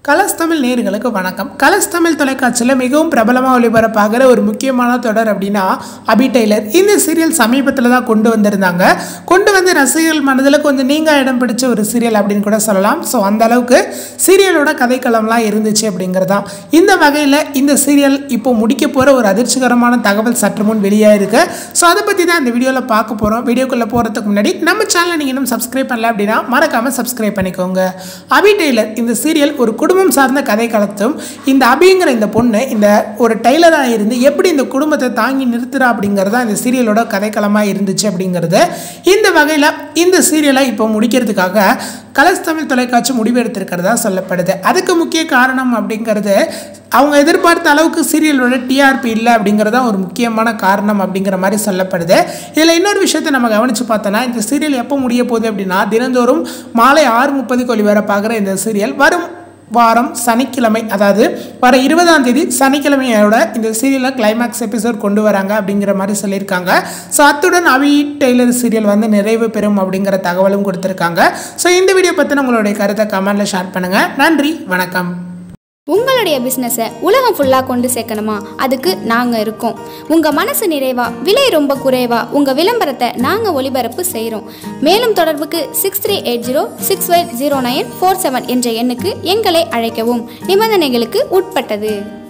colours Tamil நேர்களுக்கு வணக்கம் colours Tamil தொலைக்காட்சியில் மிகவும் பிரபலமாக ஒளிபரப்பாகிற ஒரு முக்கியமான தொடர் அப்படின்னா அபி டெய்லர் இந்த சீரியல் சமீபத்தில் தான் கொண்டு வந்திருந்தாங்க கொண்டு வந்து ரசிகர்கள் மனதில் கொஞ்சம் நீங்க இடம் பிடிச்ச ஒரு சீரியல் அப்படின்னு கூட சொல்லலாம் ஸோ அந்த அளவுக்கு சீரியலோட கதைக்களம்லாம் இருந்துச்சு அப்படிங்கிறதான் இந்த வகையில் இந்த சீரியல் இப்போ முடிக்க போகிற ஒரு அதிர்ச்சிகரமான தகவல் சற்று முன் வெளியாயிருக்கு ஸோ அதை பற்றி தான் இந்த வீடியோவில் பார்க்க போகிறோம் வீடியோக்குள்ளே போகிறதுக்கு முன்னாடி நம்ம சேனலை நீங்கள் இன்னும் சப்ஸ்கிரைப் பண்ணல அப்படின்னா மறக்காமல் சப்ஸ்கிரைப் பண்ணிக்கோங்க அபி டெய்லர் இந்த சீரியல் ஒரு குடும்பம் சார்ந்த கதை களத்தும் இந்த அபிங்கிற இந்த பொண்ணு இந்த ஒரு டெய்லராக இருந்து எப்படி இந்த குடும்பத்தை தாங்கி நிறுத்துறா அப்படிங்கிறது தான் இந்த சீரியலோட கதைக்களமாக இருந்துச்சு அப்படிங்கிறது இந்த வகையில் இந்த சீரியலை இப்போ முடிக்கிறதுக்காக கலர்ஸ் தமிழ் தொலைக்காட்சி முடிவெடுத்திருக்கிறதா சொல்லப்படுது அதுக்கு முக்கிய காரணம் அப்படிங்கிறது அவங்க எதிர்பார்த்த அளவுக்கு சீரியலோட டிஆர்பி இல்லை அப்படிங்கிறது தான் ஒரு முக்கியமான காரணம் அப்படிங்கிற மாதிரி சொல்லப்படுது இதில் இன்னொரு விஷயத்தை நம்ம கவனித்து பார்த்தோன்னா இந்த சீரியல் எப்போ முடிய போகுது அப்படின்னா தினந்தோறும் மாலை ஆறு முப்பதுக்கு ஒளிபரப்பாகிற இந்த சீரியல் வரும் வாரம் சனிக்கிழமை அதாவது வர இருபதாம் தேதி சனிக்கிழமையோட இந்த சீரியலில் கிளைமேக்ஸ் எபிசோட் கொண்டு வராங்க அப்படிங்கிற மாதிரி சொல்லியிருக்காங்க ஸோ அத்துடன் அவி டெய்லர் சீரியல் வந்து நிறைவு பெறும் அப்படிங்கிற தகவலும் கொடுத்துருக்காங்க ஸோ இந்த வீடியோ பற்றின உங்களுடைய கருத்தை கமெண்ட்டில் ஷேர் பண்ணுங்கள் நன்றி வணக்கம் உங்களுடைய பிஸ்னஸை உலகம் ஃபுல்லாக கொண்டு சேர்க்கணுமா அதுக்கு நாங்கள் இருக்கோம் உங்கள் மனசு நிறைவா விலை ரொம்ப குறைவா உங்கள் விளம்பரத்தை நாங்கள் ஒளிபரப்பு செய்கிறோம் மேலும் தொடர்புக்கு six three eight zero six five zero nine four seven என்ற எண்ணுக்கு எங்களை அழைக்கவும் நிபந்தனைகளுக்கு உட்பட்டது